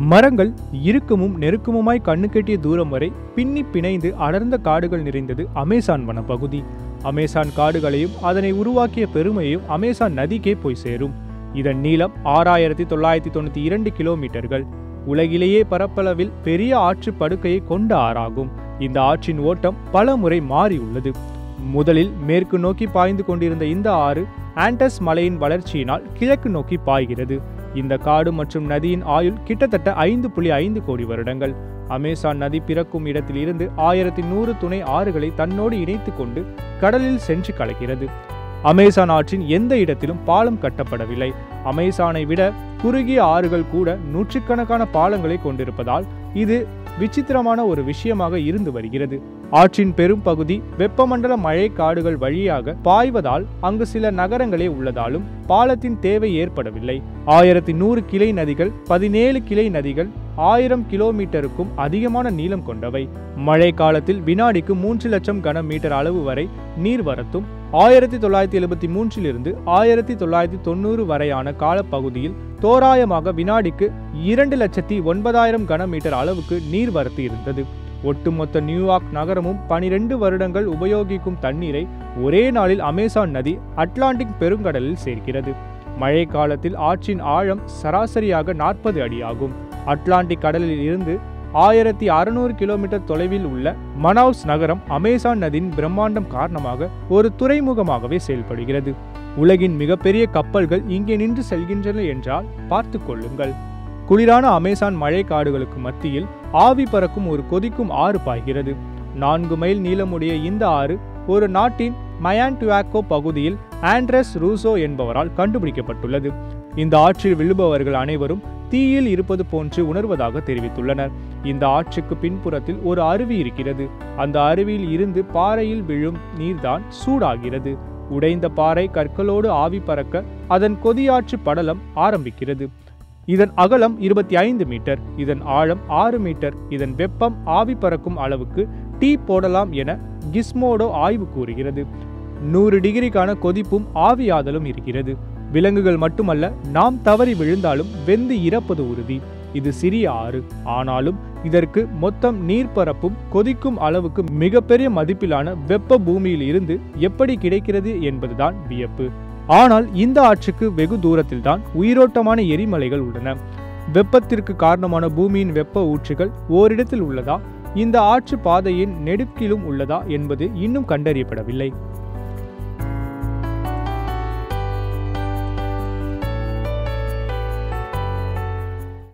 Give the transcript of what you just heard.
மரங்கள் இறுக்கமும் நெருக்கமுமாய் கண்ணு கெட்டிய தூரம் வரை பின்னி பிணைந்து அடர்ந்த காடுகள் நிறைந்தது அமேசான் வனப்பகுதி அமேசான் காடுகளையும் அதனை உருவாக்கிய பெருமையும் அமேசான் நதிக்கே போய் சேரும் இதன் நீளம் ஆறாயிரத்தி தொள்ளாயிரத்தி தொண்ணூற்றி இரண்டு கிலோமீட்டர்கள் உலகிலேயே பரப்பளவில் பெரிய ஆற்று படுக்கையை கொண்ட ஆறாகும் இந்த ஆற்றின் ஓட்டம் பல முறை மாறியுள்ளது முதலில் மேற்கு நோக்கி பாய்ந்து கொண்டிருந்த இந்த ஆறு ஆண்டஸ் மலையின் வளர்ச்சியினால் கிழக்கு நோக்கி பாய்கிறது இந்த காடு மற்றும் நதியின் ஆயுள் கிட்டத்தட்ட ஐந்து புள்ளி ஐந்து கோடி வருடங்கள் அமேசான் நதி பிறக்கும் இடத்தில் இருந்து ஆயிரத்தி நூறு துணை ஆறுகளை தன்னோடு இணைத்து கொண்டு கடலில் சென்று கலக்கிறது அமேசான் ஆற்றின் எந்த இடத்திலும் பாலம் கட்டப்படவில்லை அமேசானை விட குறுகிய ஆறுகள் கூட நூற்றுக்கணக்கான பாலங்களை கொண்டிருப்பதால் இது விசித்திரமான ஒரு விஷயமாக இருந்து வருகிறது ஆற்றின் பெரும் பகுதி வெப்பமண்டல மழை காடுகள் வழியாக பாய்வதால் அங்கு சில நகரங்களே உள்ளதாலும் பாலத்தின் தேவை ஏற்படவில்லை ஆயிரத்தி நூறு கிளை நதிகள் பதினேழு கிளை நதிகள் ஆயிரம் கிலோமீட்டருக்கும் அதிகமான நீளம் கொண்டவை மழை காலத்தில் வினாடிக்கு மூன்று லட்சம் கன மீட்டர் அளவு வரை நீர் வரத்தும் ஆயிரத்தி தொள்ளாயிரத்தி எழுபத்தி மூன்றிலிருந்து ஆயிரத்தி தொள்ளாயிரத்தி தொண்ணூறு வரையான காலப்பகுதியில் தோராயமாக வினாடிக்கு இரண்டு லட்சத்தி ஒன்பதாயிரம் கன மீட்டர் அளவுக்கு நீர்வரத்து இருந்தது ஒட்டுமொத்த நியூயார்க் நகரமும் பனிரெண்டு வருடங்கள் உபயோகிக்கும் தண்ணீரை ஒரே நாளில் அமேசான் நதி அட்லாண்டிக் பெருங்கடலில் சேர்க்கிறது மழை காலத்தில் ஆற்றின் ஆழம் சராசரியாக நாற்பது அடி ஆகும் அட்லாண்டிக் கடலில் இருந்து ஆயிரத்தி அறுநூறு கிலோமீட்டர் தொலைவில் உள்ள மனாவ்ஸ் நகரம் அமேசான் நதியின் பிரம்மாண்டம் காரணமாக ஒரு துறைமுகமாகவே செயல்படுகிறது உலகின் மிகப்பெரிய கப்பல்கள் இங்கே நின்று செல்கின்றன என்றால் பார்த்து கொள்ளுங்கள் குளிரான அமேசான் மழை காடுகளுக்கு மத்தியில் ஆவி பறக்கும் ஒரு கொதிக்கும் ஆறு பாய்கிறது நான்கு மைல் நீளமுடைய இந்த ஆறு ஒரு நாட்டின் மயான்டுவாக்கோ பகுதியில் ஆண்ட்ரஸ் ரூசோ என்பவரால் கண்டுபிடிக்கப்பட்டுள்ளது இந்த ஆற்றில் விழுபவர்கள் அனைவரும் தீயில் இருப்பது போன்று உணர்வதாக தெரிவித்துள்ளனர் இந்த ஆற்றுக்கு பின்புறத்தில் ஒரு அருவி இருக்கிறது அந்த அருவியில் இருந்து பாறையில் விழும் நீர்தான் சூடாகிறது உடைந்த பாறை கற்களோடு ஆவி பறக்க அதன் கொதியாற்று படலம் ஆரம்பிக்கிறது இதன் அகலம் இருபத்தி ஐந்து மீட்டர் இதன் ஆழம் ஆறு மீட்டர் இதன் வெப்பம் ஆவி பறக்கும் அளவுக்கு டீ போடலாம் என கிஸ்மோடோ ஆய்வு கூறுகிறது நூறு டிகிரிக்கான கொதிப்பும் ஆவியாதலும் இருக்கிறது விலங்குகள் மட்டுமல்ல நாம் தவறி விழுந்தாலும் வெந்து இறப்பது உறுதி இது சிறிய ஆறு ஆனாலும் இதற்கு மொத்தம் நீர்ப்பரப்பும் கொதிக்கும் அளவுக்கு மிகப்பெரிய மதிப்பிலான வெப்ப பூமியில் இருந்து எப்படி கிடைக்கிறது என்பதுதான் வியப்பு ஆனால் இந்த ஆற்றுக்கு வெகு தூரத்தில்தான் உயிரோட்டமான எரிமலைகள் உள்ளன வெப்பத்திற்கு காரணமான பூமியின் வெப்ப ஊற்றுகள் ஓரிடத்தில் உள்ளதா இந்த ஆற்று பாதையின் நெடுக்கிலும் உள்ளதா என்பது இன்னும் கண்டறியப்படவில்லை